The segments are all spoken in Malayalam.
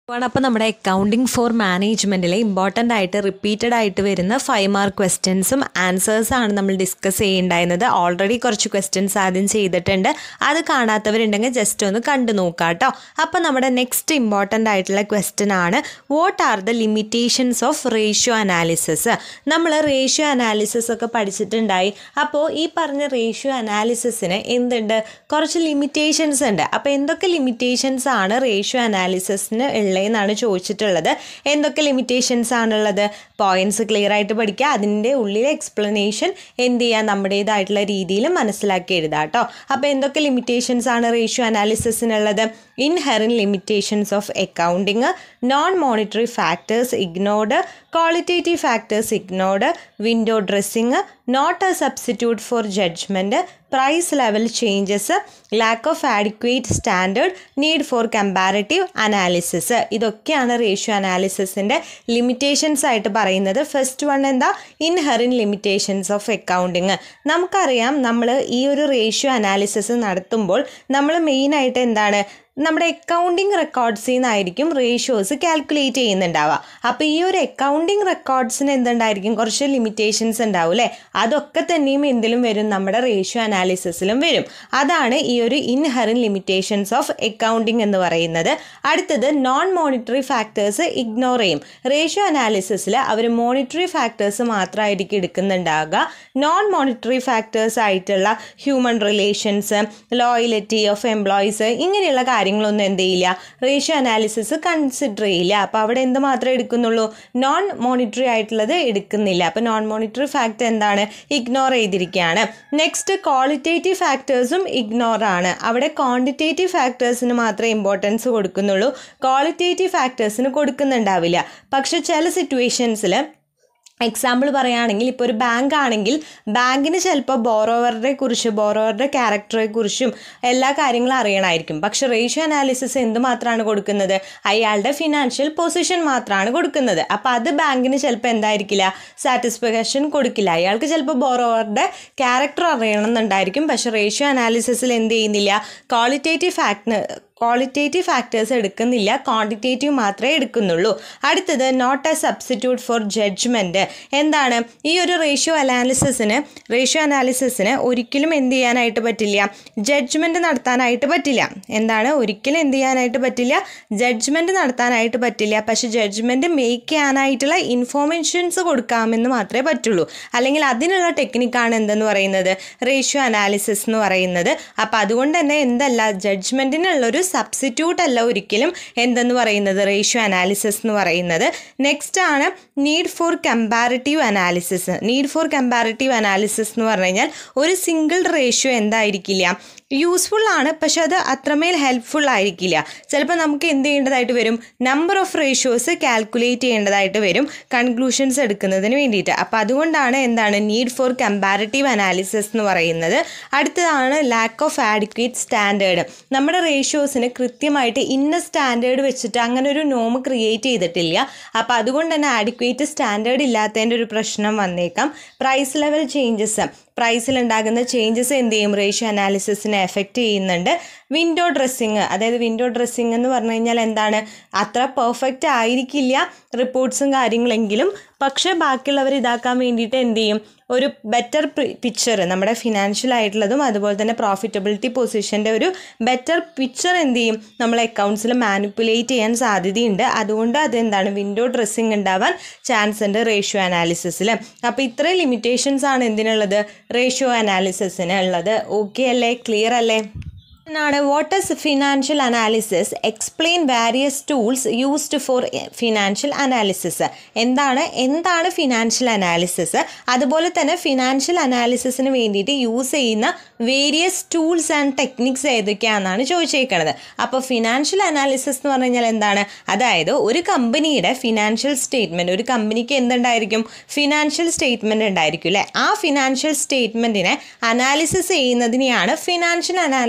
അപ്പോൾ നമ്മുടെ അക്കൗണ്ടിങ് ഫോർ മാനേജ്മെൻറ്റിലെ ഇമ്പോർട്ടൻ്റ് ആയിട്ട് റിപ്പീറ്റഡ് ആയിട്ട് വരുന്ന ഫൈവ് മാർക്ക് ക്വസ്റ്റ്യൻസും ആൻസേഴ്സാണ് നമ്മൾ ഡിസ്കസ് ചെയ്യേണ്ടായിരുന്നത് ഓൾറെഡി കുറച്ച് ക്വസ്റ്റ്യൻസ് ആദ്യം ചെയ്തിട്ടുണ്ട് അത് കാണാത്തവരുണ്ടെങ്കിൽ ജസ്റ്റ് ഒന്ന് കണ്ടു നോക്കാം കേട്ടോ അപ്പോൾ നമ്മുടെ നെക്സ്റ്റ് ഇമ്പോർട്ടൻ്റ് ആയിട്ടുള്ള ക്വസ്റ്റ്യൻ ആണ് what are the limitations of ratio analysis നമ്മൾ റേഷ്യോ അനാലിസിസ് ഒക്കെ പഠിച്ചിട്ടുണ്ടായി അപ്പോൾ ഈ പറഞ്ഞ റേഷ്യോ അനാലിസിസിന് എന്തുണ്ട് കുറച്ച് ലിമിറ്റേഷൻസ് ഉണ്ട് അപ്പോൾ എന്തൊക്കെ ലിമിറ്റേഷൻസ് ആണ് റേഷ്യോ അനാലിസിസിന് ഉള്ളതെന്നാണ് ചോദിച്ചിട്ടുള്ളത് എന്തൊക്കെ ലിമിറ്റേഷൻസ് ആണുള്ളത് പോയിന്റ്സ് ക്ലിയർ ആയിട്ട് പഠിക്കുക അതിൻ്റെ ഉള്ളിലെ എക്സ്പ്ലനേഷൻ എന്ത് ചെയ്യുക നമ്മുടേതായിട്ടുള്ള രീതിയിൽ മനസ്സിലാക്കി എഴുതാം കേട്ടോ അപ്പോൾ എന്തൊക്കെ ലിമിറ്റേഷൻസ് ആണ് റേഷ്യോ അനാലിസിസിനുള്ളത് inherent limitations of accounting non monetary factors ignored qualitative factors ignored window dressing not a substitute for judgement price level changes lack of adequate standard need for comparative analysis ഇതൊക്കെയാണ് റേഷ്യോ അനാലിസിസിൻ്റെ ലിമിറ്റേഷൻസ് ആയിട്ട് പറയുന്നത് ഫസ്റ്റ് വൺ എന്താ ഇൻഹെറിൻ ലിമിറ്റേഷൻസ് ഓഫ് അക്കൗണ്ടിങ് നമുക്കറിയാം നമ്മൾ ഈ ഒരു റേഷ്യോ അനാലിസിസ് നടത്തുമ്പോൾ നമ്മൾ മെയിനായിട്ട് എന്താണ് നമ്മുടെ അക്കൗണ്ടിങ് റെക്കോർഡ്സിൽ നിന്നായിരിക്കും റേഷ്യോസ് കാൽക്കുലേറ്റ് ചെയ്യുന്നുണ്ടാവുക അപ്പോൾ ഈ ഒരു അക്കൗണ്ടിങ് റെക്കോർഡ്സിന് എന്തുണ്ടായിരിക്കും കുറച്ച് ലിമിറ്റേഷൻസ് ഉണ്ടാവും അല്ലേ അതൊക്കെ തന്നെയും എന്തിലും വരും നമ്മുടെ റേഷ്യോ അനാലിസിസിലും വരും അതാണ് ഈ ഒരു ഇൻഹെറിൻ ലിമിറ്റേഷൻസ് ഓഫ് അക്കൗണ്ടിങ് എന്ന് പറയുന്നത് അടുത്തത് നോൺ മോണിറ്ററി ഫാക്ടേഴ്സ് ഇഗ്നോർ ചെയ്യും റേഷ്യോ അനാലിസിസിൽ അവർ മോണിറ്ററി ഫാക്ടേഴ്സ് മാത്രമായിരിക്കും എടുക്കുന്നുണ്ടാകുക നോൺ മോണിറ്ററി ഫാക്ടേഴ്സ് ആയിട്ടുള്ള human relations loyalty of employees ഇങ്ങനെയുള്ള കാര്യങ്ങളൊന്നും എന്ത് ചെയ്യില്ല റേഷ്യോ അനാലിസിസ് കൺസിഡർ ചെയ്യില്ല അപ്പോൾ അവിടെ എന്ത് മാത്രമേ എടുക്കുന്നുള്ളൂ നോൺ മോണിറ്ററി ആയിട്ടുള്ളത് എടുക്കുന്നില്ല അപ്പോൾ നോൺ മോണിറ്ററി ഫാക്ടർ എന്താണ് ഇഗ്നോർ ചെയ്തിരിക്കുകയാണ് നെക്സ്റ്റ് ക്വാളിറ്റേറ്റീവ് ഫാക്ടേഴ്സും ഇഗ്നോർ ആണ് അവിടെ ക്വാണ്ടിറ്റേറ്റീവ് ഫാക്ടേഴ്സിന് മാത്രമേ ഇമ്പോർട്ടൻസ് കൊടുക്കുന്നുള്ളൂ ക്വാളിറ്റേറ്റീവ് ഫാക്ടേഴ്സിന് കൊടുക്കുന്നുണ്ടാവില്ല പക്ഷെ ചില സിറ്റുവേഷൻസിൽ എക്സാമ്പിൾ പറയുകയാണെങ്കിൽ ഇപ്പോൾ ഒരു ബാങ്ക് ആണെങ്കിൽ ബാങ്കിന് ചിലപ്പോൾ ബോറോവറുടെ കുറിച്ച് ബോറോവറുടെ ക്യാരക്ടറെ കുറിച്ചും എല്ലാ കാര്യങ്ങളും അറിയണമായിരിക്കും പക്ഷെ റേഷ്യോ അനാലിസിസ് എന്ത് മാത്രമാണ് കൊടുക്കുന്നത് അയാളുടെ ഫിനാൻഷ്യൽ പൊസിഷൻ മാത്രമാണ് കൊടുക്കുന്നത് അപ്പോൾ അത് ബാങ്കിന് ചിലപ്പോൾ എന്തായിരിക്കില്ല സാറ്റിസ്ഫാക്ഷൻ കൊടുക്കില്ല അയാൾക്ക് ചിലപ്പോൾ ബോറോവറുടെ ക്യാരക്ടർ അറിയണമെന്നുണ്ടായിരിക്കും പക്ഷെ റേഷ്യോ അനാലിസിസിൽ എന്ത് ചെയ്യുന്നില്ല ക്വാളിറ്റേറ്റീവ് ഫാക്ട് ക്വാളിറ്റേറ്റീവ് ഫാക്ടേഴ്സ് എടുക്കുന്നില്ല ക്വാണ്ടിറ്റേറ്റീവ് മാത്രമേ എടുക്കുന്നുള്ളൂ അടുത്തത് not a substitute for judgement എന്താണ് ഈ ഒരു റേഷ്യോ അനാലിസിസിന് റേഷ്യോ അനാലിസിസിന് ഒരിക്കലും എന്ത് ചെയ്യാനായിട്ട് പറ്റില്ല ജഡ്ജ്മെൻറ്റ് നടത്താനായിട്ട് പറ്റില്ല എന്താണ് ഒരിക്കലും എന്ത് ചെയ്യാനായിട്ട് പറ്റില്ല ജഡ്ജ്മെൻറ്റ് നടത്താനായിട്ട് പറ്റില്ല പക്ഷേ ജഡ്ജ്മെൻറ്റ് മേക്ക് ചെയ്യാനായിട്ടുള്ള ഇൻഫോർമേഷൻസ് കൊടുക്കാമെന്ന് മാത്രമേ പറ്റുള്ളൂ അല്ലെങ്കിൽ അതിനുള്ള ടെക്നിക്കാണ് എന്തെന്ന് പറയുന്നത് റേഷ്യോ അനാലിസിസ് എന്ന് പറയുന്നത് അപ്പോൾ അതുകൊണ്ട് തന്നെ എന്തല്ല ജഡ്ജ്മെൻറ്റിനുള്ളൊരു സബ്സ്റ്റിറ്റ്യൂട്ട് അല്ല ഒരിക്കലും എന്തെന്ന് പറയുന്നത് റേഷ്യോ അനാലിസിസ് എന്ന് പറയുന്നത് നെക്സ്റ്റ് ആണ് need for comparative analysis need for comparative analysis എന്ന് പറഞ്ഞു കഴിഞ്ഞാൽ ഒരു സിംഗിൾ റേഷ്യോ എന്തായിരിക്കില്ല യൂസ്ഫുൾ ആണ് പക്ഷെ അത് അത്രമേൽ ഹെൽപ്ഫുൾ ആയിരിക്കില്ല ചിലപ്പോൾ നമുക്ക് എന്ത് ചെയ്യേണ്ടതായിട്ട് വരും നമ്പർ ഓഫ് റേഷ്യോസ് കാൽക്കുലേറ്റ് ചെയ്യേണ്ടതായിട്ട് വരും കൺക്ലൂഷൻസ് എടുക്കുന്നതിന് വേണ്ടിയിട്ട് അപ്പോൾ അതുകൊണ്ടാണ് എന്താണ് നീഡ് ഫോർ കമ്പാരിറ്റീവ് അനാലിസിസ് എന്ന് പറയുന്നത് അടുത്തതാണ് ലാക്ക് ഓഫ് ആഡിക്വേറ്റ് സ്റ്റാൻഡേർഡ് നമ്മുടെ റേഷ്യോസിന് കൃത്യമായിട്ട് ഇന്ന സ്റ്റാൻഡേർഡ് വെച്ചിട്ട് അങ്ങനെ ഒരു നോം ക്രിയേറ്റ് ചെയ്തിട്ടില്ല അപ്പോൾ അതുകൊണ്ട് തന്നെ ആഡിക്വേറ്റ് സ്റ്റാൻഡേർഡ് ഇല്ലാത്തതിൻ്റെ ഒരു പ്രശ്നം വന്നേക്കാം പ്രൈസ് ലെവൽ ചേഞ്ചസ് പ്രൈസിൽ ഉണ്ടാകുന്ന ചേഞ്ചസ് എന്ത് ചെയ്യും റേഷ്യോ അനാലിസിസിനെ എഫക്റ്റ് ചെയ്യുന്നുണ്ട് വിൻഡോ ഡ്രസ്സിങ് അതായത് വിൻഡോ ഡ്രസ്സിങ് എന്ന് പറഞ്ഞു കഴിഞ്ഞാൽ എന്താണ് അത്ര പെർഫെക്റ്റ് ആയിരിക്കില്ല റിപ്പോർട്ട്സും കാര്യങ്ങളെങ്കിലും പക്ഷേ ബാക്കിയുള്ളവർ ഇതാക്കാൻ വേണ്ടിയിട്ട് എന്ത് ചെയ്യും ഒരു ബെറ്റർ പിക്ചർ നമ്മുടെ ഫിനാൻഷ്യൽ ആയിട്ടുള്ളതും അതുപോലെ തന്നെ പ്രോഫിറ്റബിലിറ്റി പൊസിഷൻ്റെ ഒരു ബെറ്റർ പിക്ചർ എന്ത് ചെയ്യും നമ്മൾ അക്കൗണ്ട്സിൽ മാനിപ്പുലേറ്റ് ചെയ്യാൻ സാധ്യതയുണ്ട് അതുകൊണ്ട് അതെന്താണ് വിൻഡോ ഡ്രസ്സിങ് ഉണ്ടാവാൻ ചാൻസ് ഉണ്ട് റേഷ്യോ അനാലിസിസിൽ അപ്പോൾ ഇത്രയും ലിമിറ്റേഷൻസ് ആണ് എന്തിനുള്ളത് റേഷ്യോ അനാലിസിസിന് ഉള്ളത് ഓക്കെ അല്ലേ ക്ലിയർ അല്ലേ ആണ് what is financial analysis explain various tools used for financial analysis എന്താണ് എന്താണ് ഫിനാൻഷ്യൽ അനാലിസിസ് അതുപോലെ തന്നെ ഫിനാൻഷ്യൽ അനാലിസിസിന് വേണ്ടിയിട്ട് യൂസ് ചെയ്യുന്ന വേരിയസ് ടൂൾസ് ആൻഡ് ടെക്നിക്സ് ഏതൊക്കെയാണെന്നാണ് ചോദിച്ചേക്കുന്നത് അപ്പോൾ ഫിനാൻഷ്യൽ അനാലിസിസ് എന്ന് പറഞ്ഞു കഴിഞ്ഞാൽ എന്താണ് അതായത് ഒരു കമ്പനിയുടെ ഫിനാൻഷ്യൽ സ്റ്റേറ്റ്മെൻറ്റ് ഒരു കമ്പനിക്ക് എന്തുണ്ടായിരിക്കും ഫിനാൻഷ്യൽ സ്റ്റേറ്റ്മെൻറ്റ് ഉണ്ടായിരിക്കും അല്ലേ ആ ഫിനാൻഷ്യൽ സ്റ്റേറ്റ്മെൻറ്റിനെ അനാലിസിസ് ചെയ്യുന്നതിനെയാണ് ഫിനാൻഷ്യൽ അനാലിസിസ് എന്ന്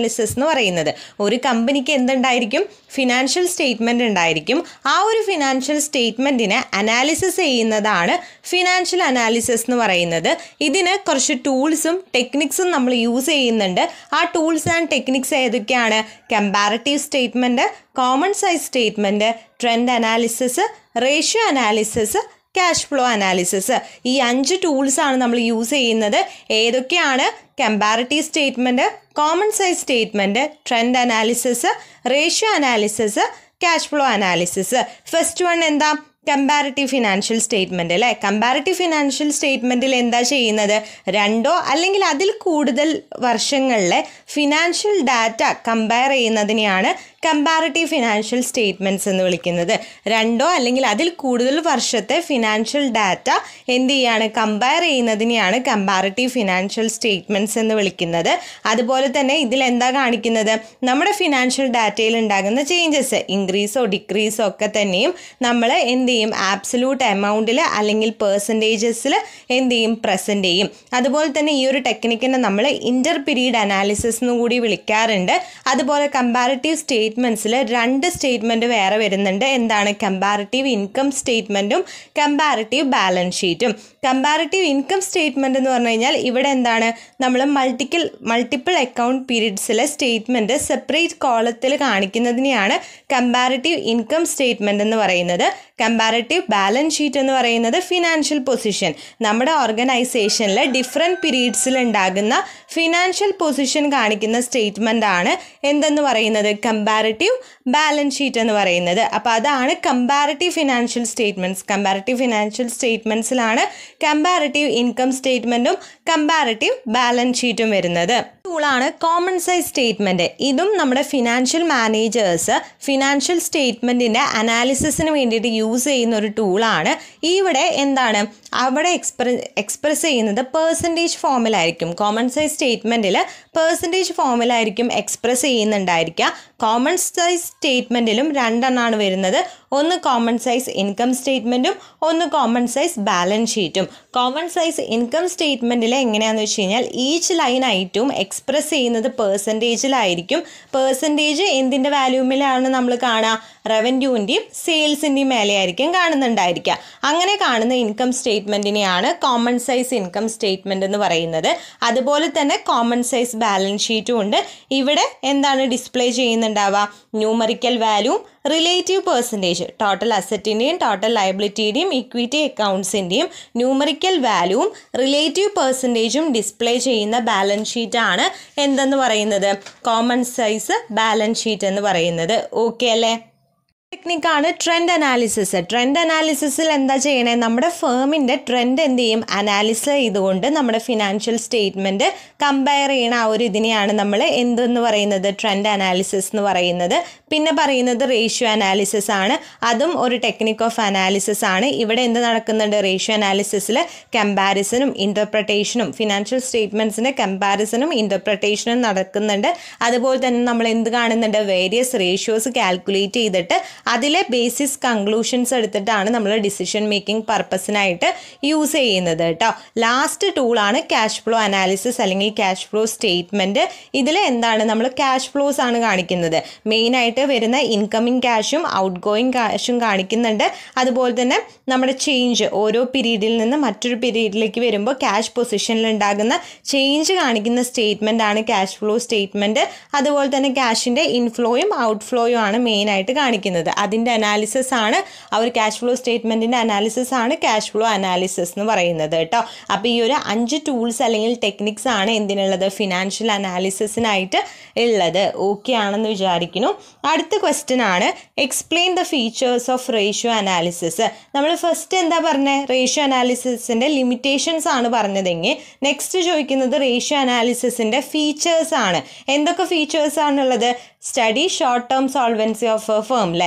പറയുന്നത് ഒരു കമ്പനിക്ക് എന്തുണ്ടായിരിക്കും ഫിനാൻഷ്യൽ സ്റ്റേറ്റ്മെൻറ്റ് ഉണ്ടായിരിക്കും ആ ഒരു ഫിനാൻഷ്യൽ സ്റ്റേറ്റ്മെൻറ്റിനെ അനാലിസിസ് ചെയ്യുന്നതാണ് ഫിനാൻഷ്യൽ അനാലിസിസ് എന്ന് പറയുന്നത് ഇതിന് കുറച്ച് ടൂൾസും ടെക്നിക്സും നമ്മൾ യൂസ് ചെയ്യുന്നുണ്ട് ആ ടൂൾസ് ആൻഡ് ടെക്നിക്സ് ഏതൊക്കെയാണ് comparative statement common size statement trend analysis ratio analysis cash flow analysis ഈ അഞ്ച് ടൂൾസ് ആണ് നമ്മൾ യൂസ് ചെയ്യുന്നത് ഏതൊക്കെയാണ് comparative statement common size statement trend analysis ratio analysis cash flow analysis first one എന്താ കമ്പാരറ്റീവ് ഫിനാൻഷ്യൽ സ്റ്റേറ്റ്മെൻറ്റ് അല്ലേ കമ്പാരറ്റീവ് ഫിനാൻഷ്യൽ സ്റ്റേറ്റ്മെൻറ്റിൽ എന്താ ചെയ്യുന്നത് രണ്ടോ അല്ലെങ്കിൽ അതിൽ കൂടുതൽ വർഷങ്ങളിലെ ഫിനാൻഷ്യൽ ഡാറ്റ കമ്പയർ ചെയ്യുന്നതിനെയാണ് കമ്പാരറ്റീവ് ഫിനാൻഷ്യൽ സ്റ്റേറ്റ്മെൻറ്റ്സ് എന്ന് വിളിക്കുന്നത് രണ്ടോ അല്ലെങ്കിൽ അതിൽ കൂടുതൽ വർഷത്തെ ഫിനാൻഷ്യൽ ഡാറ്റ എന്ത് ചെയ്യാണ് കമ്പയർ ചെയ്യുന്നതിനെയാണ് കമ്പാരറ്റീവ് ഫിനാൻഷ്യൽ സ്റ്റേറ്റ്മെൻറ്റ്സ് എന്ന് വിളിക്കുന്നത് അതുപോലെ തന്നെ ഇതിൽ എന്താ കാണിക്കുന്നത് നമ്മുടെ ഫിനാൻഷ്യൽ ഡാറ്റയിൽ ഉണ്ടാകുന്ന ചേഞ്ചസ് ഇൻക്രീസോ ഡിക്രീസോ ഒക്കെ തന്നെയും നമ്മൾ എന്ത് ചെയ്യും ആബ്സലൂട്ട് എമൗണ്ടിൽ അല്ലെങ്കിൽ പേഴ്സൻറ്റേജസിൽ എന്ത് ചെയ്യും പ്രസൻറ്റ് ചെയ്യും അതുപോലെ തന്നെ ഈ ഒരു ടെക്നിക്കിനെ നമ്മൾ ഇൻ്റർ പീരീഡ് അനാലിസിസ് എന്നും കൂടി വിളിക്കാറുണ്ട് അതുപോലെ കമ്പാരറ്റീവ് സ്റ്റേറ്റ്മെൻറ്റ്സിൽ രണ്ട് സ്റ്റേറ്റ്മെൻറ്റ് വേറെ വരുന്നുണ്ട് എന്താണ് കമ്പാരറ്റീവ് ഇൻകം സ്റ്റേറ്റ്മെൻറ്റും കമ്പാരറ്റീവ് ബാലൻസ് ഷീറ്റും കമ്പാരറ്റീവ് ഇൻകം സ്റ്റേറ്റ്മെൻറ്റ് എന്ന് പറഞ്ഞു കഴിഞ്ഞാൽ ഇവിടെ എന്താണ് നമ്മൾ മൾട്ടിക്കൽ മൾട്ടിപ്പിൾ അക്കൗണ്ട് പീരീഡ്സിലെ സ്റ്റേറ്റ്മെൻറ്റ് സെപ്പറേറ്റ് കോളത്തിൽ കാണിക്കുന്നതിനെയാണ് കമ്പാരറ്റീവ് ഇൻകം സ്റ്റേറ്റ്മെൻറ്റ് എന്ന് പറയുന്നത് കമ്പാരറ്റീവ് ബാലൻസ് ഷീറ്റ് എന്ന് പറയുന്നത് ഫിനാൻഷ്യൽ പൊസിഷൻ നമ്മുടെ ഓർഗനൈസേഷനിലെ ഡിഫറെൻറ്റ് പീരീഡ്സിൽ ഉണ്ടാകുന്ന ഫിനാൻഷ്യൽ പൊസിഷൻ കാണിക്കുന്ന സ്റ്റേറ്റ്മെൻ്റ് ആണ് എന്തെന്ന് പറയുന്നത് കമ്പാരറ്റീവ് ബാലൻസ് ഷീറ്റ് എന്ന് പറയുന്നത് അപ്പോൾ അതാണ് comparative financial statements comparative financial സ്റ്റേറ്റ്മെൻറ്റ്സിലാണ് കമ്പാരറ്റീവ് ഇൻകം സ്റ്റേറ്റ്മെൻറ്റും കമ്പാരറ്റീവ് ബാലൻസ് ഷീറ്റും വരുന്നത് ടൂളാണ് കോമൺ സൈസ് സ്റ്റേറ്റ്മെൻറ്റ് ഇതും നമ്മുടെ ഫിനാൻഷ്യൽ മാനേജേഴ്സ് ഫിനാൻഷ്യൽ സ്റ്റേറ്റ്മെൻറ്റിൻ്റെ അനാലിസിസിന് വേണ്ടിയിട്ട് യൂസ് ചെയ്യുന്ന ഒരു ടൂളാണ് ഇവിടെ എന്താണ് അവിടെ എക്സ്പ്ര എക്സ്പ്രസ് ചെയ്യുന്നത് പേഴ്സൻറ്റേജ് ഫോമിലായിരിക്കും കോമൺ സൈസ് സ്റ്റേറ്റ്മെൻറ്റിൽ പേഴ്സൻറ്റേജ് ഫോമിലായിരിക്കും എക്സ്പ്രസ് ചെയ്യുന്നുണ്ടായിരിക്കുക കോമൺ സൈസ് സ്റ്റേറ്റ്മെൻറ്റിലും രണ്ടെണ്ണമാണ് വരുന്നത് ഒന്ന് കോമൺ സൈസ് ഇൻകം സ്റ്റേറ്റ്മെൻറ്റും ഒന്ന് കോമൺ സൈസ് ബാലൻസ് ഷീറ്റും കോമൺ സൈസ് ഇൻകം സ്റ്റേറ്റ്മെൻറ്റിൽ എങ്ങനെയാണെന്ന് വെച്ച് കഴിഞ്ഞാൽ ഈച്ച് ലൈൻ ഐറ്റവും എക്സ്പ്രസ് ചെയ്യുന്നത് പേഴ്സൻറ്റേജിലായിരിക്കും പേഴ്സൻറ്റേജ് എന്തിൻ്റെ വാല്യൂമിലാണ് നമ്മൾ കാണുക റവന്യൂവിൻ്റെയും സെയിൽസിൻ്റെയും മേലെയായിരിക്കും കാണുന്നുണ്ടായിരിക്കുക അങ്ങനെ കാണുന്ന ഇൻകം സ്റ്റേറ്റ്മെൻറ്റിനെയാണ് കോമൺ സൈസ് ഇൻകം സ്റ്റേറ്റ്മെൻറ്റ് എന്ന് പറയുന്നത് അതുപോലെ തന്നെ കോമൺ സൈസ് ബാലൻസ് ഷീറ്റും ഉണ്ട് ഇവിടെ എന്താണ് ഡിസ്പ്ലേ ചെയ്യുന്നുണ്ടാവുക numerical value relative percentage total അസറ്റിൻ്റെയും ടോട്ടൽ ലയബിലിറ്റിയുടെയും ഇക്വിറ്റി അക്കൗണ്ട്സിൻ്റെയും ന്യൂമറിക്കൽ വാല്യൂവും റിലേറ്റീവ് പെർസെൻറ്റേജും ഡിസ്പ്ലേ ചെയ്യുന്ന ബാലൻസ് ഷീറ്റാണ് എന്തെന്ന് പറയുന്നത് കോമൺ സൈസ് ബാലൻസ് ഷീറ്റ് എന്ന് പറയുന്നത് ഓക്കെ അല്ലേ ടെക്നിക്കാണ് ട്രെൻഡ് അനാലിസിസ് ട്രെൻഡ് അനാലിസിസിൽ എന്താ ചെയ്യണേ നമ്മുടെ ഫേമിൻ്റെ ട്രെൻഡ് എന്ത് ചെയ്യും അനാലിസ് ചെയ്തുകൊണ്ട് നമ്മുടെ ഫിനാൻഷ്യൽ സ്റ്റേറ്റ്മെൻറ്റ് കമ്പയർ ചെയ്യണ ആ ഒരു ഇതിനെയാണ് നമ്മൾ എന്തെന്ന് പറയുന്നത് ട്രെൻഡ് അനാലിസിസ് എന്ന് പറയുന്നത് പിന്നെ പറയുന്നത് റേഷ്യോ അനാലിസിസ് ആണ് അതും ഒരു ടെക്നിക്ക് ഓഫ് അനാലിസിസ് ആണ് ഇവിടെ എന്ത് നടക്കുന്നുണ്ട് റേഷ്യോ അനാലിസിസിൽ കമ്പാരിസണും ഇൻ്റർപ്രിട്ടേഷനും ഫിനാൻഷ്യൽ സ്റ്റേറ്റ്മെൻറ്റ്സിൻ്റെ കമ്പാരിസണും ഇൻ്റർപ്രിട്ടേഷനും നടക്കുന്നുണ്ട് അതുപോലെ തന്നെ നമ്മൾ എന്ത് കാണുന്നുണ്ട് വേരിയസ് റേഷ്യോസ് കാൽക്കുലേറ്റ് ചെയ്തിട്ട് അതിലെ ബേസിസ് കൺക്ലൂഷൻസ് എടുത്തിട്ടാണ് നമ്മൾ ഡിസിഷൻ മേക്കിംഗ് പർപ്പസിനായിട്ട് യൂസ് ചെയ്യുന്നത് കേട്ടോ ലാസ്റ്റ് ടൂളാണ് ക്യാഷ് ഫ്ലോ അനാലിസിസ് അല്ലെങ്കിൽ ക്യാഷ് ഫ്ലോ സ്റ്റേറ്റ്മെൻറ്റ് ഇതിൽ എന്താണ് നമ്മൾ ക്യാഷ് ഫ്ലോസ് ആണ് കാണിക്കുന്നത് മെയിനായിട്ട് വരുന്ന ഇൻകമിങ് ക്യാഷും ഔട്ട് ഗോയിങ് ക്യാഷും കാണിക്കുന്നുണ്ട് അതുപോലെ തന്നെ നമ്മുടെ ചേഞ്ച് ഓരോ പീരീഡിൽ നിന്ന് മറ്റൊരു പീരീഡിലേക്ക് വരുമ്പോൾ ക്യാഷ് പൊസിഷനിൽ ഉണ്ടാകുന്ന ചേഞ്ച് കാണിക്കുന്ന സ്റ്റേറ്റ്മെൻ്റ് ആണ് ക്യാഷ് ഫ്ലോ സ്റ്റേറ്റ്മെൻറ്റ് അതുപോലെ തന്നെ ക്യാഷിൻ്റെ ഇൻഫ്ലോയും ഔട്ട് ഫ്ലോയും ആണ് മെയിനായിട്ട് കാണിക്കുന്നത് അതിൻ്റെ അനാലിസിസ് ആണ് ആ ഒരു ക്യാഷ് ഫ്ലോ സ്റ്റേറ്റ്മെൻറ്റിൻ്റെ അനാലിസിസ് ആണ് ക്യാഷ് ഫ്ലോ അനാലിസിസ് എന്ന് പറയുന്നത് കേട്ടോ അപ്പോൾ ഈ ഒരു അഞ്ച് ടൂൾസ് അല്ലെങ്കിൽ ടെക്നിക്സ് ആണ് എന്തിനുള്ളത് ഫിനാൻഷ്യൽ അനാലിസിസിനായിട്ട് ഉള്ളത് ഓക്കെ ആണെന്ന് വിചാരിക്കുന്നു അടുത്ത ക്വസ്റ്റ്യൻ ആണ് explain the features of ratio analysis നമ്മൾ ഫസ്റ്റ് എന്താ പറഞ്ഞത് റേഷ്യോ അനാലിസിസിൻ്റെ ലിമിറ്റേഷൻസ് ആണ് പറഞ്ഞതെങ്കിൽ നെക്സ്റ്റ് ചോദിക്കുന്നത് റേഷ്യോ അനാലിസിസിൻ്റെ ഫീച്ചേഴ്സ് ആണ് എന്തൊക്കെ ഫീച്ചേഴ്സ് ആണുള്ളത് study short term solvency of a firm അല്ലേ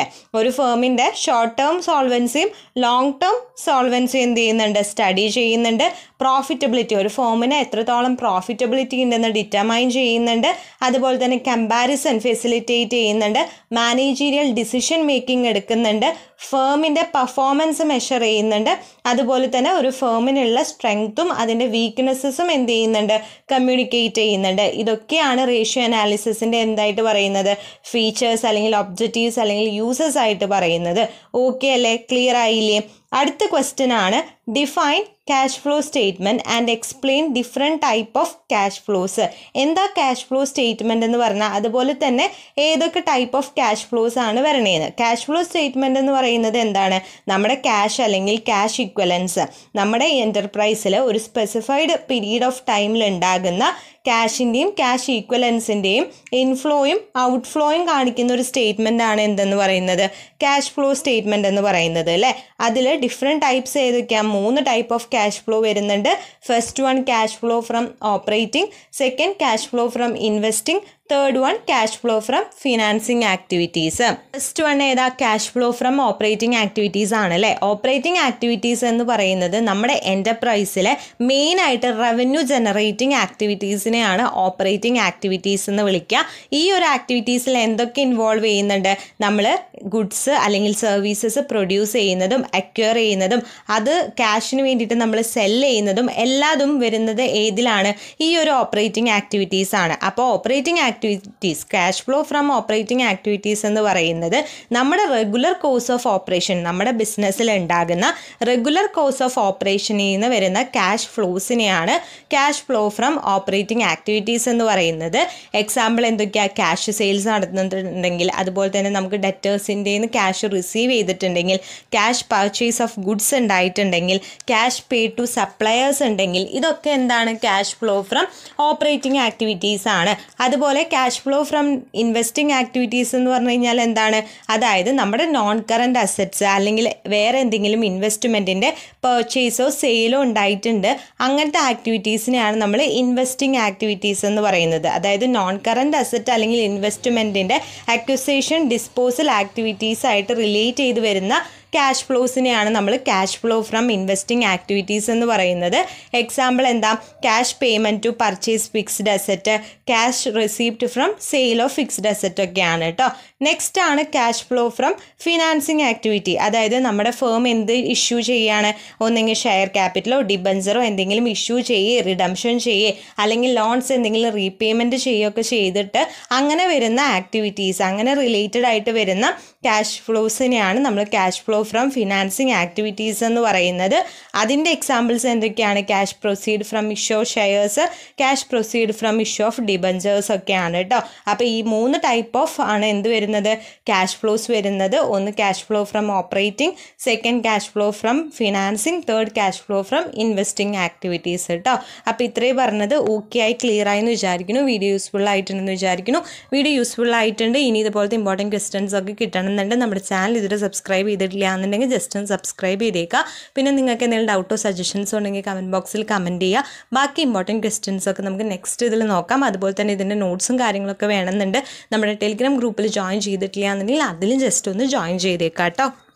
ഒരു ഫേമിൻ്റെ ഷോർട്ട് ടേം സോൾവൻസിയും ലോങ് ടേം സോൾവൻസിയും എന്ത് ചെയ്യുന്നുണ്ട് സ്റ്റഡി ചെയ്യുന്നുണ്ട് പ്രോഫിറ്റബിലിറ്റി ഒരു ഫേമിന് എത്രത്തോളം പ്രോഫിറ്റബിലിറ്റി ഉണ്ടെന്ന് ഡിറ്റർമൈൻ ചെയ്യുന്നുണ്ട് അതുപോലെ തന്നെ കമ്പാരിസൺ ഫെസിലിറ്റേറ്റ് ചെയ്യുന്നുണ്ട് മാനേജീരിയൽ ഡിസിഷൻ മേക്കിംഗ് എടുക്കുന്നുണ്ട് ഫേമിൻ്റെ പെർഫോമൻസ് മെഷർ ചെയ്യുന്നുണ്ട് അതുപോലെ തന്നെ ഒരു ഫേമിനുള്ള സ്ട്രെങ്ത്തും അതിൻ്റെ വീക്ക്നെസ്സസും എന്ത് ചെയ്യുന്നുണ്ട് കമ്മ്യൂണിക്കേറ്റ് ചെയ്യുന്നുണ്ട് ഇതൊക്കെയാണ് റേഷ്യോ അനാലിസിസിൻ്റെ എന്തായിട്ട് പറയുന്നത് ഫീച്ചേഴ്സ് അല്ലെങ്കിൽ ഒബ്ജക്റ്റീവ്സ് അല്ലെങ്കിൽ യൂസേഴ്സ് ആയിട്ട് പറയുന്നത് ഓക്കെ അല്ലേ ക്ലിയർ ആയില്ലേ അടുത്ത ക്വസ്റ്റ്യൻ ആണ് define cash flow statement and explain different type of cash flows എന്താ ക്യാഷ് ഫ്ലോ സ്റ്റേറ്റ്മെൻറ്റ് എന്ന് പറഞ്ഞാൽ അതുപോലെ തന്നെ ഏതൊക്കെ ടൈപ്പ് ഓഫ് ക്യാഷ് ഫ്ലോസ് ആണ് വരണേന്ന് ക്യാഷ് ഫ്ലോ സ്റ്റേറ്റ്മെൻറ്റ് എന്ന് പറയുന്നത് എന്താണ് നമ്മുടെ ക്യാഷ് അല്ലെങ്കിൽ ക്യാഷ് ഇക്വലൻസ് നമ്മുടെ എൻ്റർപ്രൈസിൽ ഒരു സ്പെസിഫൈഡ് പീരീഡ് ഓഫ് ടൈമിൽ ഉണ്ടാകുന്ന ക്യാഷിൻ്റെയും ക്യാഷ് ഈക്വലൻസിൻ്റെയും ഇൻഫ്ലോയും ഔട്ട്ഫ്ലോയും കാണിക്കുന്ന ഒരു സ്റ്റേറ്റ്മെൻ്റ് ആണ് എന്തെന്ന് പറയുന്നത് ക്യാഷ് ഫ്ലോ സ്റ്റേറ്റ്മെൻ്റ് എന്ന് പറയുന്നത് അല്ലേ അതിൽ ഡിഫറെൻറ്റ് ടൈപ്സ് ഏതൊക്കെയാണ് മൂന്ന് ടൈപ്പ് ഓഫ് ക്യാഷ് ഫ്ലോ വരുന്നുണ്ട് first one cash flow from operating second cash flow from investing third one cash flow from financing activities first one ഏതാ cash flow from operating activities ആണ് അല്ലേ ഓപ്പറേറ്റിംഗ് ആക്ടിവിറ്റീസ് എന്ന് പറയുന്നത് നമ്മുടെ എൻ്റർപ്രൈസിലെ മെയിൻ ആയിട്ട് റവന്യൂ ജനറേറ്റിംഗ് ആക്ടിവിറ്റീസിനെയാണ് ഓപ്പറേറ്റിംഗ് ആക്ടിവിറ്റീസ് എന്ന് വിളിക്കുക ഈ ഒരു ആക്ടിവിറ്റീസിൽ എന്തൊക്കെ ഇൻവോൾവ് ചെയ്യുന്നുണ്ട് നമ്മൾ ഗുഡ്സ് അല്ലെങ്കിൽ സർവീസസ് പ്രൊഡ്യൂസ് ചെയ്യുന്നതും അക്വയർ ചെയ്യുന്നതും അത് ക്യാഷിന് വേണ്ടിയിട്ട് നമ്മൾ സെല് ചെയ്യുന്നതും എല്ലാതും വരുന്നത് ഏതിലാണ് ഈ ഒരു ഓപ്പറേറ്റിംഗ് ആക്ടിവിറ്റീസ് ആണ് അപ്പോൾ operating activities cash flow from operating activities എന്ന് പറയുന്നത് നമ്മുടെ റെഗുലർ കോഴ്സ് ഓഫ് ഓപ്പറേഷൻ നമ്മുടെ ബിസിനസ്സിൽ ഉണ്ടാകുന്ന റെഗുലർ കോഴ്സ് ഓഫ് ഓപ്പറേഷനിൽ നിന്ന് വരുന്ന ക്യാഷ് ഫ്ലോസിനെയാണ് cash flow from operating activities എന്ന് പറയുന്നത് എക്സാമ്പിൾ എന്തൊക്കെയാണ് ക്യാഷ് സെയിൽസ് നടത്തുന്നുണ്ടെങ്കിൽ അതുപോലെ തന്നെ നമുക്ക് ഡെറ്റേഴ്സിൻ്റെ നിന്ന് ക്യാഷ് റിസീവ് ചെയ്തിട്ടുണ്ടെങ്കിൽ ക്യാഷ് പർച്ചേസ് ഓഫ് ഗുഡ്സ് ഉണ്ടായിട്ടുണ്ടെങ്കിൽ ക്യാഷ് പേ ടു സപ്ലയേഴ്സ് ഉണ്ടെങ്കിൽ ഇതൊക്കെ എന്താണ് cash flow from operating activities ആണ് അതുപോലെ cash flow from investing activities എന്ന് പറഞ്ഞു കഴിഞ്ഞാൽ എന്താണ് അതായത് നമ്മുടെ നോൺ കറണ്ട് അസറ്റ്സ് അല്ലെങ്കിൽ വേറെ എന്തെങ്കിലും ഇൻവെസ്റ്റ്മെൻറ്റിൻ്റെ പർച്ചേസോ സെയിലോ ഉണ്ടായിട്ടുണ്ട് അങ്ങനത്തെ ആക്ടിവിറ്റീസിനെയാണ് നമ്മൾ ഇൻവെസ്റ്റിംഗ് ആക്ടിവിറ്റീസ് എന്ന് പറയുന്നത് അതായത് നോൺ കറണ്ട് അസറ്റ് അല്ലെങ്കിൽ ഇൻവെസ്റ്റ്മെൻറ്റിൻ്റെ അക്വിസേഷൻ ഡിസ്പോസൽ ആക്ടിവിറ്റീസ് ആയിട്ട് റിലേറ്റ് ചെയ്ത് വരുന്ന ക്യാഷ് ഫ്ലോസിനെയാണ് നമ്മൾ cash flow from investing activities എന്ന് പറയുന്നത് എക്സാമ്പിൾ എന്താ cash payment to purchase fixed asset cash receipt from sale of fixed asset ഒക്കെയാണ് കേട്ടോ നെക്സ്റ്റ് ആണ് cash flow from financing activity അതായത് നമ്മുടെ ഫേം എന്ത് ഇഷ്യൂ ചെയ്യാണ് ഒന്നെങ്കിൽ ഷെയർ ക്യാപിറ്റലോ ഡിബഞ്ചറോ എന്തെങ്കിലും ഇഷ്യൂ ചെയ്യേ റിഡംഷൻ ചെയ്യേ അല്ലെങ്കിൽ ലോൺസ് എന്തെങ്കിലും റീപേയ്മെൻറ്റ് ചെയ്യുകയൊക്കെ ചെയ്തിട്ട് അങ്ങനെ വരുന്ന ആക്ടിവിറ്റീസ് അങ്ങനെ റിലേറ്റഡ് ആയിട്ട് വരുന്ന ക്യാഷ് ഫ്ലോസിനെയാണ് നമ്മൾ cash flow from financing activities എന്ന് പറയുന്നത് അതിൻ്റെ എക്സാമ്പിൾസ് എന്തൊക്കെയാണ് cash proceed from issue of shares cash proceed from issue of debentures ഒക്കെയാണ് കേട്ടോ അപ്പോൾ ഈ മൂന്ന് ടൈപ്പ് ഓഫ് ആണ് എന്ത് വരുന്നത് ക്യാഷ് ഫ്ലോസ് വരുന്നത് ഒന്ന് cash flow from operating second cash flow from financing third cash flow from investing activities കേട്ടോ അപ്പോൾ ഇത്രയും പറഞ്ഞത് ഓക്കെ ആയി ക്ലിയർ ആയി എന്ന് വിചാരിക്കുന്നു വീഡിയോ യൂസ്ഫുൾ ആയിട്ടുണ്ടെന്ന് വിചാരിക്കുന്നു വീഡിയോ യൂസ്ഫുൾ ആയിട്ടുണ്ട് ഇനി ഇതുപോലത്തെ ഇമ്പോർട്ടൻറ്റ് ക്വസ്റ്റൻസ് ഒക്കെ കിട്ടണമെന്നുണ്ട് നമ്മുടെ ചാനൽ ഇതുവരെ സബ്സ്ക്രൈബ് ചെയ്തിട്ടില്ല എന്നുണ്ടെങ്കിൽ ജസ്റ്റ് ഒന്ന് സബ്സ്ക്രൈബ് ചെയ്തേക്കുക പിന്നെ നിങ്ങൾക്ക് എന്തെങ്കിലും ഡൗട്ടോ സജഷൻസോ ഉണ്ടെങ്കിൽ കമൻറ്റ് ബോക്സിൽ കമൻറ്റ് ചെയ്യുക ബാക്കി ഇമ്പോർട്ടൻറ്റ് ക്വസ്റ്റൻസ് ഒക്കെ നമുക്ക് നെക്സ്റ്റ് ഇതിൽ നോക്കാം അതുപോലെ തന്നെ ഇതിൻ്റെ നോട്ട്സും കാര്യങ്ങളൊക്കെ വേണമെന്നുണ്ട് നമ്മുടെ ടെലിഗ്രാം ഗ്രൂപ്പിൽ ജോയിൻ ചെയ്തിട്ടില്ല എന്നുണ്ടെങ്കിൽ അതിലും ജസ്റ്റ് ഒന്ന് ജോയിൻ ചെയ്തേക്കാം കേട്ടോ